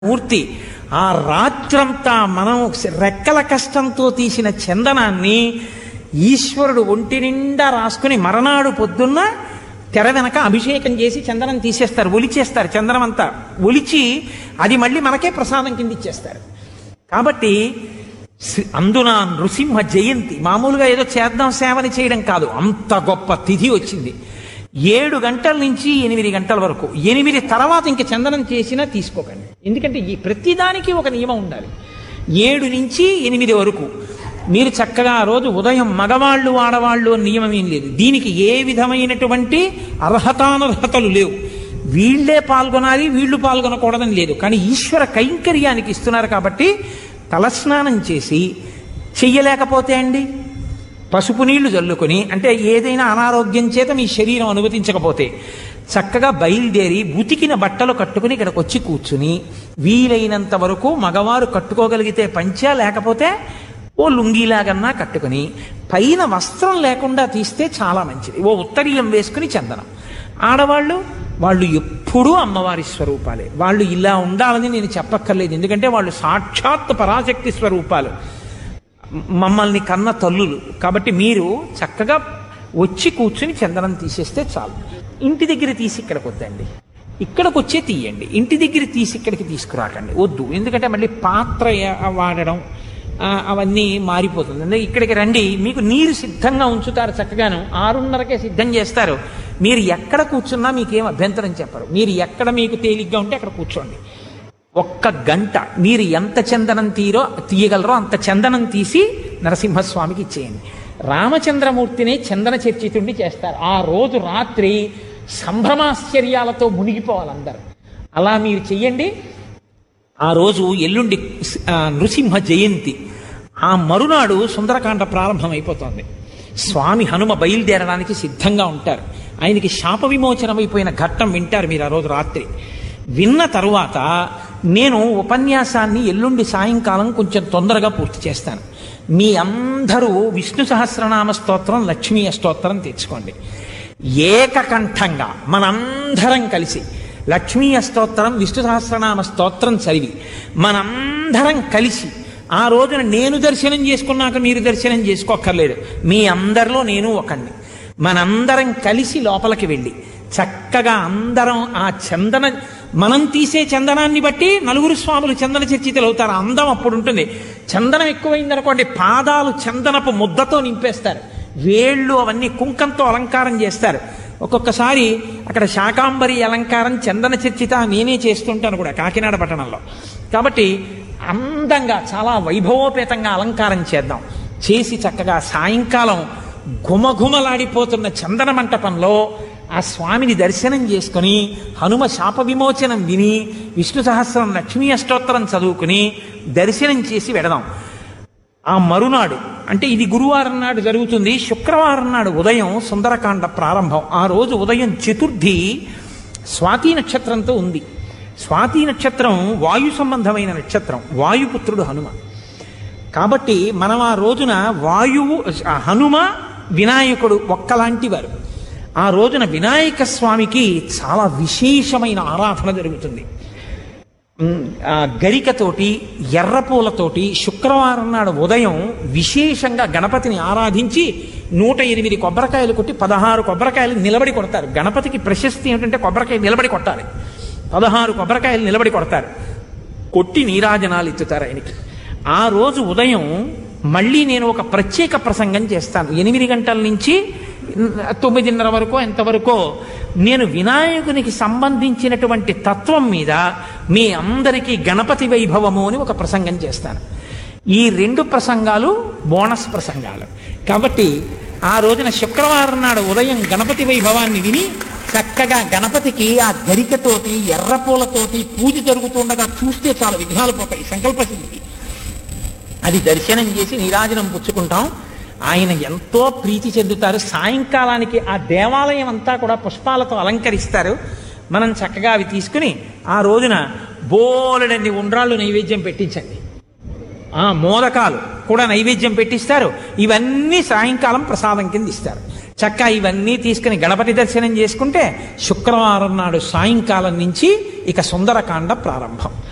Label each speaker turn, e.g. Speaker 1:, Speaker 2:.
Speaker 1: మూర్తి ఆ రాత్రంతా మనం రెక్కల కష్టంతో తీసిన చందనాన్ని ఈశ్వరుడు ఒంటి నిండా రాసుకుని మరనాడు పొద్దున్న తెర వెనక అభిషేకం చేసి చందనం తీసేస్తారు ఒలిచేస్తారు చందనం అంతా ఒలిచి అది మళ్ళీ మనకే ప్రసాదం కింద ఇచ్చేస్తారు కాబట్టి శ్రీ- అందున నృసింహ జయంతి మామూలుగా ఏదో చేద్దాం సేవని చేయడం కాదు అంత గొప్ప తిథి వచ్చింది ఏడు గంటల నుంచి ఎనిమిది గంటల వరకు ఎనిమిది తర్వాత ఇంక చందనం చేసినా తీసుకోకండి ఎందుకంటే ఈ ప్రతిదానికి ఒక నియమం ఉండాలి ఏడు నుంచి ఎనిమిది వరకు మీరు చక్కగా ఆ రోజు ఉదయం మగవాళ్ళు ఆడవాళ్ళు అని నియమం ఏం లేదు దీనికి ఏ విధమైనటువంటి అర్హతానర్హతలు లేవు వీళ్ళే పాల్గొనాలి వీళ్ళు పాల్గొనకూడదని లేదు కానీ ఈశ్వర కైంకర్యానికి ఇస్తున్నారు కాబట్టి తలస్నానం చేసి చెయ్యలేకపోతే అండి పసుపు నీళ్లు చల్లుకొని అంటే ఏదైనా అనారోగ్యం చేత మీ శరీరం అనుమతించకపోతే చక్కగా బయలుదేరి ఉతికిన బట్టలు కట్టుకుని ఇక్కడికి వచ్చి కూర్చుని వీలైనంత వరకు మగవారు కట్టుకోగలిగితే పంచ లేకపోతే ఓ లుంగీలాగన్నా కట్టుకుని పైన వస్త్రం లేకుండా తీస్తే చాలా మంచిది ఓ ఉత్తరీయం వేసుకుని చందనం ఆడవాళ్ళు వాళ్ళు ఎప్పుడూ అమ్మవారి స్వరూపాలే వాళ్ళు ఇలా ఉండాలని నేను చెప్పక్కర్లేదు ఎందుకంటే వాళ్ళు సాక్షాత్ పరాశక్తి స్వరూపాలు మమ్మల్ని కన్న తల్లులు కాబట్టి మీరు చక్కగా వచ్చి కూర్చుని చందనం తీసేస్తే చాలు ఇంటి దగ్గర తీసి ఇక్కడికి వద్దండి ఇక్కడికి వచ్చే తీయండి ఇంటి దగ్గర తీసి ఇక్కడికి తీసుకురాకండి వద్దు ఎందుకంటే మళ్ళీ పాత్ర ఏ- వాడడం ఆ, అవన్నీ మారిపోతుంది అందుకే ఇక్కడికి రండి మీకు నీరు సిద్ధంగా ఉంచుతారు చక్కగాను ఆరున్నరకే సిద్ధం చేస్తారు మీరు ఎక్కడ కూర్చున్నా మీకేం అభ్యంతరం చెప్పరు మీరు ఎక్కడ మీకు తేలిగ్గా ఉంటే అక్కడ కూర్చోండి ఒక్క గంట మీరు ఎంత చందనం తీరో తీయగలరో అంత చందనం తీసి నరసింహస్వామికి ఇచ్చేయండి రామచంద్రమూర్తిని చందన చర్చితుండి చేస్తారు ఆ రోజు రాత్రి సంభ్రమాశ్చర్యాలతో మునిగిపోవాలి అందరు అలా మీరు చెయ్యండి ఆ రోజు ఎల్లుండి ఆ, నృసింహ జయంతి ఆ మరునాడు సుందరకాండ ప్రారంభమైపోతోంది స్వామి హనుమ బయలుదేరడానికి సిద్ధంగా ఉంటారు ఆయనకి శాప విమోచనమైపోయిన ఘట్టం వింటారు మీరు ఆ రోజు రాత్రి విన్న తరువాత నేను ఉపన్యాసాన్ని ఎల్లుండి సాయంకాలం కొంచెం తొందరగా పూర్తి చేస్తాను మీ అందరూ విష్ణు సహస్రనామ స్తోత్రం లక్ష్మీ స్తోత్రం తెచ్చుకోండి ఏకకంఠంగా మనందరం కలిసి లక్ష్మీ స్తోత్రం విష్ణు సహస్రనామ స్తోత్రం చదివి మనందరం కలిసి ఆ రోజున నేను దర్శనం చేసుకున్నాక మీరు దర్శనం చేసుకోక్కర్లేదు మీ అందరిలో నేను ఒకడిని మనందరం కలిసి లోపలికి వెళ్ళి చక్కగా అందరం ఆ చందన మనం తీసే చందనాన్ని బట్టి నలుగురు స్వాములు చందన చర్చితలు అవుతారు అందం అప్పుడు ఉంటుంది చందనం ఎక్కువైందనుకోండి పాదాలు చందనపు ముద్దతో నింపేస్తారు వేళ్ళు అవన్నీ కుంకంతో అలంకారం చేస్తారు ఒక్కొక్కసారి అక్కడ శాకాంబరి అలంకారం చందన చర్చిత నేనే చేస్తుంటాను కూడా కాకినాడ పట్టణంలో కాబట్టి అందంగా చాలా వైభవోపేతంగా అలంకారం చేద్దాం చేసి చక్కగా సాయంకాలం ఘుమఘుమలాడిపోతున్న చందన మంటపంలో ఆ స్వామిని దర్శనం చేసుకుని హనుమ శాప విమోచనం విని విష్ణు సహస్రం లక్ష్మీ అష్టోత్తరం చదువుకుని దర్శనం చేసి వెడదాం ఆ మరునాడు అంటే ఇది గురువారం నాడు జరుగుతుంది శుక్రవారం నాడు ఉదయం సుందరకాండ ప్రారంభం ఆ రోజు ఉదయం చతుర్థి స్వాతి నక్షత్రంతో ఉంది స్వాతి నక్షత్రం వాయు సంబంధమైన నక్షత్రం వాయుపుత్రుడు హనుమ కాబట్టి మనం ఆ రోజున వాయువు ఆ హనుమ వినాయకుడు ఒక్కలాంటి వారు ఆ రోజున వినాయక స్వామికి చాలా విశేషమైన ఆరాధన జరుగుతుంది ఉమ్, ఆ గరికతోటి ఎర్రపూలతోటి శుక్రవారం నాడు ఉదయం విశేషంగా గణపతిని ఆరాధించి నూట ఎనిమిది కొబ్బరికాయలు కొట్టి పదహారు కొబ్బరికాయలు నిలబడి కొడతారు గణపతికి ప్రశస్తి ఏమిటంటే కొబ్బరికాయ నిలబడి కొట్టాలి పదహారు కొబ్బరికాయలు నిలబడి కొడతారు కొట్టి నీరాజనాలు ఎత్తుతారు ఆయనకి ఆ రోజు ఉదయం మళ్ళీ నేను ఒక ప్రత్యేక ప్రసంగం చేస్తాను ఎనిమిది గంటల నుంచి తొమ్మిదిన్నర వరకు ఎంతవరకో నేను వినాయకునికి సంబంధించినటువంటి తత్వం మీద మీ అందరికీ గణపతి వైభవము అని ఒక ప్రసంగం చేస్తాను ఈ రెండు ప్రసంగాలు బోనస్ ప్రసంగాలు కాబట్టి ఆ రోజున శుక్రవారం నాడు ఉదయం గణపతి వైభవాన్ని విని చక్కగా గణపతికి ఆ గరికతోటి ఎర్రపూలతోటి పూజ జరుగుతుండగా చూస్తే చాలా విఘ్నాలు పోతాయి సంకల్పసిద్ధికి అది దర్శనం చేసి నీరాజనం పుచ్చుకుంటాం ఆయన ఎంతో ప్రీతి చెందుతారు సాయంకాలానికి ఆ దేవాలయం అంతా కూడా పుష్పాలతో అలంకరిస్తారు మనం చక్కగా అవి తీసుకుని ఆ రోజున బోలెడన్ని ఉండ్రాళ్ళు నైవేద్యం పెట్టించండి ఆ మోదకాలు కూడా నైవేద్యం పెట్టిస్తారు ఇవన్నీ సాయంకాలం ప్రసాదం కింద ఇస్తారు చక్క ఇవన్నీ తీసుకుని గణపతి దర్శనం చేసుకుంటే శుక్రవారం నాడు సాయంకాలం నుంచి ఇక సుందరకాండ ప్రారంభం